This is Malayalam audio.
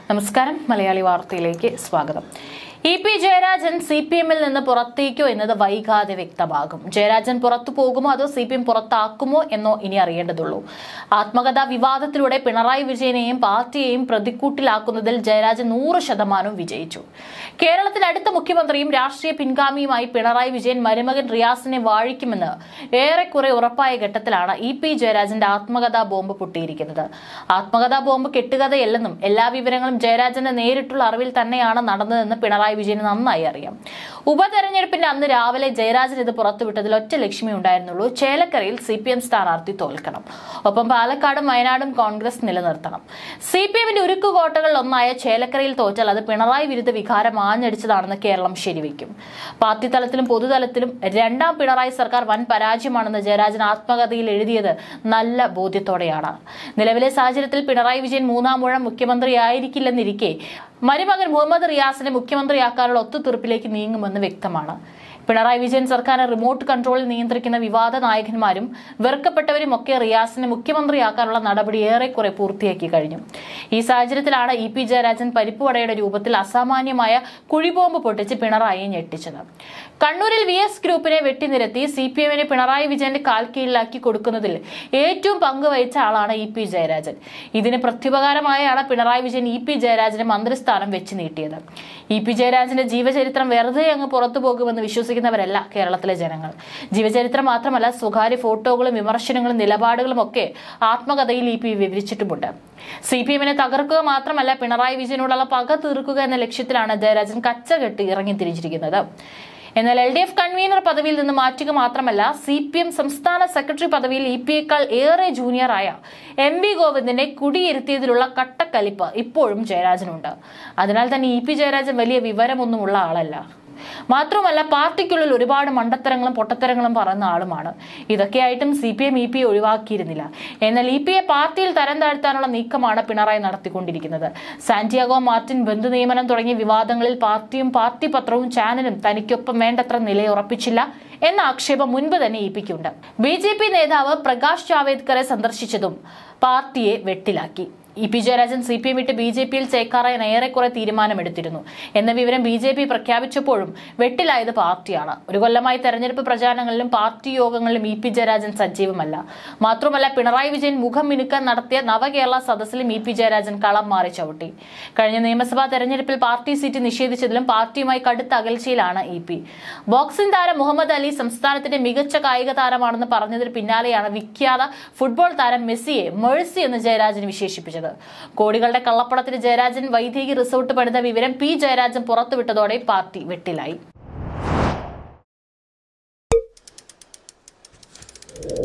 നമസ്കാരം മലയാളി വാർത്തയിലേക്ക് സ്വാഗതം E P Jayarajan C P എമ്മിൽ നിന്ന് പുറത്തേക്കോ എന്നത് വൈകാതെ വ്യക്തമാകും ജയരാജൻ പുറത്തു പോകുമോ അതോ സി പി എം പുറത്താക്കുമോ എന്നോ ഇനി അറിയേണ്ടതുള്ളൂ ആത്മകഥാ വിവാദത്തിലൂടെ പിണറായി വിജയനെയും പാർട്ടിയെയും പ്രതിക്കൂട്ടിലാക്കുന്നതിൽ ജയരാജൻ നൂറ് ശതമാനവും വിജയിച്ചു കേരളത്തിലെ അടുത്ത മുഖ്യമന്ത്രിയും രാഷ്ട്രീയ പിൻഗാമിയുമായി പിണറായി വിജയൻ മരുമകൻ റിയാസിനെ വാഴിക്കുമെന്ന് ഏറെക്കുറെ ഉറപ്പായ ഘട്ടത്തിലാണ് ഇ പി ജയരാജന്റെ ആത്മകഥാ ബോംബ് പൊട്ടിയിരിക്കുന്നത് ആത്മകഥാ ബോംബ് കെട്ടുകഥയല്ലെന്നും എല്ലാ വിവരങ്ങളും ജയരാജന്റെ നേരിട്ടുള്ള അറിവിൽ തന്നെയാണ് നടന്നതെന്ന് പിണറായി വിജയന് നന്നായി അറിയാം ഉപതെരഞ്ഞെടുപ്പിന്റെ അന്ന് രാവിലെ ജയരാജൻ ഇത് പുറത്തുവിട്ടതിൽ ഒറ്റ ലക്ഷ്യമേ ഉണ്ടായിരുന്നുള്ളൂ ചേലക്കരയിൽ സി പി എം സ്ഥാനാർത്ഥി തോൽക്കണം ഒപ്പം പാലക്കാടും വയനാടും കോൺഗ്രസ് നിലനിർത്തണം സി പി എമ്മിന്റെ ഉരുക്കുകോട്ടകളിൽ ഒന്നായ ചേലക്കരയിൽ തോറ്റാൽ അത് പിണറായി വിരുദ്ധ വികാരം ആഞ്ഞടിച്ചതാണെന്ന് കേരളം ശരിവയ്ക്കും പാർട്ടി തലത്തിലും പൊതുതലത്തിലും രണ്ടാം പിണറായി സർക്കാർ വൻ പരാജയമാണെന്ന് ജയരാജൻ ആത്മകഥയിൽ എഴുതിയത് നല്ല ബോധ്യത്തോടെയാണ് നിലവിലെ സാഹചര്യത്തിൽ പിണറായി വിജയൻ മൂന്നാം മുഴം മുഖ്യമന്ത്രിയായിരിക്കില്ലെന്നിരിക്കെ മരുമകൻ മുഹമ്മദ് റിയാസിനെ മുഖ്യമന്ത്രിയാക്കാനുള്ള ഒത്തുതീർപ്പിലേക്ക് നീങ്ങുമെന്ന് വ്യക്തമാണ് പിണറായി വിജയൻ സർക്കാരിനെ റിമോട്ട് കൺട്രോളിൽ നിയന്ത്രിക്കുന്ന വിവാദ നായകന്മാരും വെറുക്കപ്പെട്ടവരും ഒക്കെ റിയാസിനെ മുഖ്യമന്ത്രിയാക്കാനുള്ള നടപടി ഏറെക്കുറെ പൂർത്തിയാക്കി കഴിഞ്ഞു ഈ സാഹചര്യത്തിലാണ് ഇ പി ജയരാജൻ പരിപ്പുവടയുടെ രൂപത്തിൽ അസാമാന്യമായ കുഴിബോംബ് പൊട്ടിച്ച് പിണറായിയെ ഞെട്ടിച്ചത് കണ്ണൂരിൽ വി എസ് ഗ്രൂപ്പിനെ വെട്ടിനിരത്തി സി പി എമ്മിനെ പിണറായി വിജയന്റെ കാൽ കീഴിലാക്കി കൊടുക്കുന്നതിൽ ഏറ്റവും പങ്കുവഹിച്ച ആളാണ് ഇ പി ജയരാജൻ ഇതിന് പ്രത്യുപകാരമായാണ് പിണറായി വിജയൻ ഇ പി ജയരാജന് മന്ത്രിസ്ഥാനം വെച്ച് നീട്ടിയത് ഇ പി ജയരാജന്റെ ജീവചരിത്രം വെറുതെ അങ്ങ് പുറത്തു പോകുമെന്ന് വിശ്വസിക്കുന്നവരല്ല കേരളത്തിലെ ജനങ്ങൾ ജീവചരിത്രം മാത്രമല്ല സ്വകാര്യ ഫോട്ടോകളും വിമർശനങ്ങളും നിലപാടുകളും ഒക്കെ ആത്മകഥയിൽ ഇ പി വിവരിച്ചിട്ടുമുണ്ട് സി പി എമ്മിനെ തകർക്കുക മാത്രമല്ല പിണറായി വിജയനോടുള്ള പക തീർക്കുക എന്ന ലക്ഷ്യത്തിലാണ് ജയരാജൻ കച്ചകെട്ട് ഇറങ്ങിത്തിരിച്ചിരിക്കുന്നത് എന്നാൽ എൽ ഡി എഫ് കൺവീനർ പദവിയിൽ നിന്ന് മാറ്റുക മാത്രമല്ല സി പി എം സംസ്ഥാന സെക്രട്ടറി പദവിയിൽ ഇ പിയേക്കാൾ ഏറെ ജൂനിയറായ എം വി ഗോവിന്ദനെ കുടിയിരുത്തിയതിലുള്ള കട്ടക്കലിപ്പ് ഇപ്പോഴും ജയരാജനുണ്ട് അതിനാൽ തന്നെ ഇ പി ജയരാജൻ വലിയ വിവരമൊന്നുമുള്ള ആളല്ല മാത്രമല്ല പാർട്ടിക്കുള്ളിൽ ഒരുപാട് മണ്ടത്തരങ്ങളും പൊട്ടത്തരങ്ങളും പറയുന്ന ആളുമാണ് ഇതൊക്കെയായിട്ടും C P M E P ഒഴിവാക്കിയിരുന്നില്ല എന്നാൽ ഇ പിയെ പാർട്ടിയിൽ തരം താഴ്ത്താനുള്ള നീക്കമാണ് പിണറായി നടത്തിക്കൊണ്ടിരിക്കുന്നത് സാന്റിയാഗോ മാർട്ടിൻ ബന്ധു നിയമനം തുടങ്ങിയ വിവാദങ്ങളിൽ പാർട്ടിയും പാർട്ടി പത്രവും ചാനലും തനിക്കൊപ്പം വേണ്ടത്ര നിലയുറപ്പിച്ചില്ല എന്ന ആക്ഷേപം മുൻപ് തന്നെ ഇ പിക്കുണ്ട് ബി ജെ പി നേതാവ് പ്രകാശ് ജാവേദ്കറെ സന്ദർശിച്ചതും പാർട്ടിയെ വെട്ടിലാക്കി E P Jayarajan C P M വിട്ട് ബി ജെ പിയിൽ ചേക്കാറാൻ ഏറെക്കുറെ തീരുമാനമെടുത്തിരുന്നു എന്ന വിവരം ബി ജെ പി പ്രഖ്യാപിച്ചപ്പോഴും വെട്ടിലായത് പാർട്ടിയാണ് ഒരു കൊല്ലമായി തെരഞ്ഞെടുപ്പ് പ്രചാരണങ്ങളിലും പാർട്ടി യോഗങ്ങളിലും ഇ പി ജയരാജൻ സജീവമല്ല മാത്രമല്ല പിണറായി വിജയൻ മുഖം മിനുക്കാൻ നടത്തിയ നവകേരള സദസ്സിലും ഇ പി ജയരാജൻ കളം മാറി ചവിട്ടി കഴിഞ്ഞ നിയമസഭാ തെരഞ്ഞെടുപ്പിൽ പാർട്ടി സീറ്റ് നിഷേധിച്ചതിലും പാർട്ടിയുമായി കടുത്ത അകൽച്ചയിലാണ് ഇ പി ബോക്സിംഗ് താരം മുഹമ്മദ് അലി സംസ്ഥാനത്തിന്റെ മികച്ച കായിക താരമാണെന്ന് പറഞ്ഞതിന് പിന്നാലെയാണ് വിഖ്യാത ഫുട്ബോൾ താരം മെസ്സിയെ മേഴ്സി എന്ന് ജയരാജൻ വിശേഷിപ്പിച്ചത് കോടികളുടെ കള്ളപ്പണത്തിന് ജയരാജൻ വൈദേഹി റിസോർട്ട് പണിത വിവരം പി ജയരാജൻ പുറത്തുവിട്ടതോടെ പാർട്ടി വെട്ടിലായി